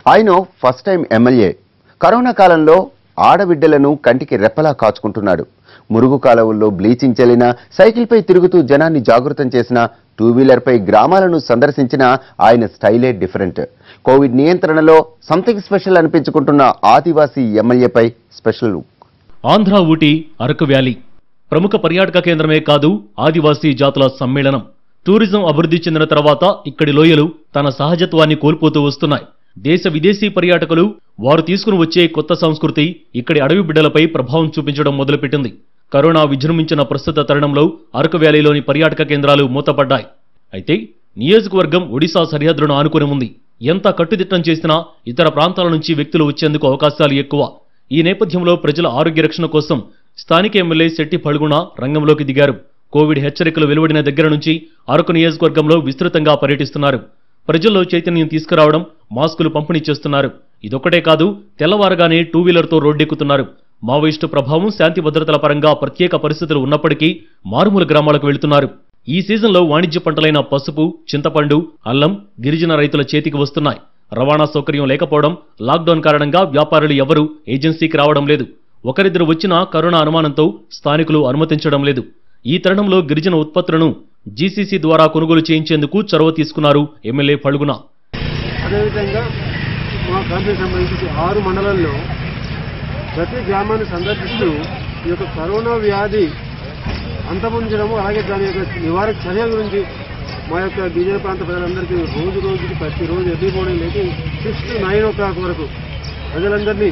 ఆయన first time MLA corona కాలంలో ఆడబిడ్డలను కంటికి రెప్పలా కాచుకుంటున్నాడు మురుగు కాలువల్లో బ్లీచింగ్ చల్లిన సైకిల్పై తిరుగుతూ జనాన్ని జాగృతం చేసిన టూ వీలర్పై గ్రామాలను సందర్శించిన ఆయన స్టైలే డిఫరెంట్ కోవిడ్ నియంత్రణలో సంథింగ్ స్పెషల్ అనిపించుకుంటున్న ఆదివాసీ ఎమ్మెల్యేపై స్పెషల్ ఆంధ్ర ఊటీ అరకు వ్యాలీ ప్రముఖ పర్యాటక కేంద్రమే కాదు ఆదివాసీ జాతుల సమ్మేళనం టూరిజం అభివృద్ధి చెందిన తర్వాత ఇక్కడి లోయలు తన సహజత్వాన్ని కోల్పోతూ వస్తున్నాయి దేశ విదేశీ పర్యాటకులు వారు తీసుకుని వచ్చే కొత్త సంస్కృతి ఇక్కడి అడవి బిడ్డలపై ప్రభావం చూపించడం మొదలుపెట్టింది కరోనా విజృంభించిన ప్రస్తుత తరుణంలో అరకు వ్యాలీలోని పర్యాటక కేంద్రాలు మూతపడ్డాయి అయితే నియోజకవర్గం ఒడిశా సరిహద్దులను ఆనుకుని ఉంది ఎంత కట్టుదిట్టం చేసినా ఇతర ప్రాంతాల నుంచి వ్యక్తులు వచ్చేందుకు అవకాశాలు ఎక్కువ ఈ నేపథ్యంలో ప్రజల ఆరోగ్య రక్షణ కోసం స్థానిక ఎమ్మెల్యే శెట్టి ఫల్గుణ రంగంలోకి దిగారు కోవిడ్ హెచ్చరికలు వెలువడిన దగ్గర నుంచి అరకు నియోజకవర్గంలో విస్తృతంగా పర్యటిస్తున్నారు ప్రజల్లో చైతన్యం తీసుకురావడం మాస్కులు పంపిణీ చేస్తున్నారు ఇదొక్కటే కాదు తెల్లవారగానే టూ వీలర్తో రోడ్డెక్కుతున్నారు మావోయిస్టు ప్రభావం శాంతి భద్రతల పరంగా ప్రత్యేక పరిస్థితులు ఉన్నప్పటికీ మారుమూల గ్రామాలకు వెళుతున్నారు ఈ సీజన్లో వాణిజ్య పంటలైన పసుపు చింతపండు అల్లం గిరిజన రైతుల చేతికి వస్తున్నాయి రవాణా సౌకర్యం లేకపోవడం లాక్డౌన్ కారణంగా వ్యాపారులు ఎవరూ ఏజెన్సీకి రావడం లేదు ఒకరిద్దరు వచ్చినా కరోనా అనుమానంతో స్థానికులు అనుమతించడం లేదు ఈ తరుణంలో గిరిజన ఉత్పత్తులను జీసీసీ ద్వారా కొనుగోలు చేయించేందుకు చొరవ తీసుకున్నారు ఎమ్మెల్యే ఫల్గుణ అదేవిధంగా మా కంపెనీ సంబంధించి ఆరు మండలాల్లో ప్రతి గ్రామాన్ని సందర్శిస్తూ ఈ యొక్క కరోనా వ్యాధి అంతమొందడము అలాగే దాని యొక్క నివారక చర్యల గురించి మా యొక్క గిరిజన ప్రాంత ప్రజలందరికీ రోజు రోజుకి ప్రతిరోజు ఎర్లీ మార్నింగ్ లేచి six to nine o'clock వరకు ప్రజలందరినీ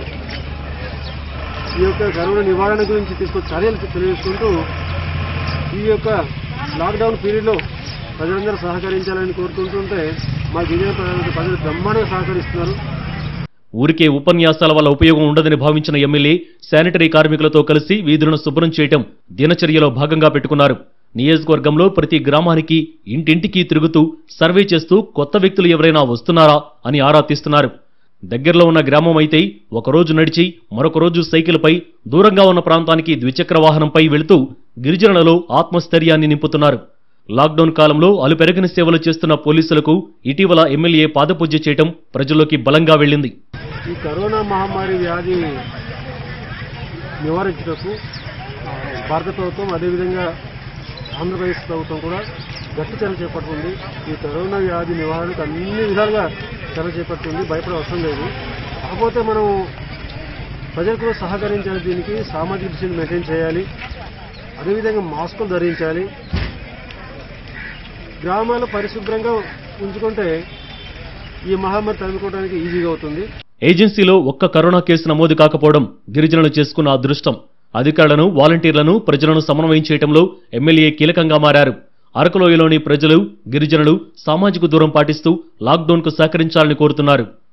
ఈ యొక్క కరోనా నివారణ గురించి తీసుకున్న చర్యలు తెలియజేసుకుంటూ ఈ యొక్క లాక్డౌన్ పీరియడ్లో ప్రజలందరూ సహకరించాలని కోరుకుంటుంటే మా గిరిజన ప్రజలకు ప్రజలు బ్రహ్మాండంగా సహకరిస్తున్నారు ఊరికే ఉపన్యాసాల వల్ల ఉపయోగం ఉండదని భావించిన ఎమ్మెల్యే శానిటరీ కార్మికులతో కలిసి వీధులను శుభ్రం చేయటం దినచర్యలో భాగంగా పెట్టుకున్నారు నియోజకవర్గంలో ప్రతి గ్రామానికి ఇంటింటికి తిరుగుతూ సర్వే చేస్తూ కొత్త వ్యక్తులు ఎవరైనా వస్తున్నారా అని ఆరా తీస్తున్నారు దగ్గరలో ఉన్న గ్రామం అయితే ఒకరోజు నడిచి మరొక రోజు సైకిల్పై దూరంగా ఉన్న ప్రాంతానికి ద్విచక్ర వాహనంపై వెళుతూ గిరిజనులలో ఆత్మస్థైర్యాన్ని నింపుతున్నారు లాక్డౌన్ కాలంలో అలుపెరగని సేవలు చేస్తున్న పోలీసులకు ఇటీవల ఎమ్మెల్యే పాదపూజ చేయటం ప్రజల్లోకి బలంగా వెళ్ళింది ఈ కరోనా మహమ్మారి వ్యాధి నివారించుటకు ఆ, భారత ప్రభుత్వం అదేవిధంగా ఆంధ్రప్రదేశ్ ప్రభుత్వం కూడా గట్టి చర్య చేపడుతుంది ఈ కరోనా వ్యాధి నివారణకు అన్ని విధాలుగా చర్య చేపడుతుంది భయపడే అవసరం లేదు కాకపోతే మనం ప్రజలకు కూడా సహకరించాలి దీనికి సామాజిక డిస్టెన్స్ మెయింటైన్ చేయాలి అదేవిధంగా మాస్కులు ధరించాలి గ్రామాలు పరిశుభ్రంగా ఉంచుకుంటే ఈ మహమ్మారి తరుముకోవడానికి ఈజీగా అవుతుంది ఏజెన్సీలో ఒక్క కరోనా కేసు నమోదు కాకపోవడం గిరిజనులు చేసుకున్న అదృష్టం అధికారులను వాలంటీర్లను ప్రజలను సమన్వయం చేయడంలో ఎమ్మెల్యే కీలకంగా మారారు అరకులోయలోని ప్రజలు గిరిజనులు సామాజిక దూరం పాటిస్తూ లాక్డౌన్కు సహకరించాలని కోరుతున్నారు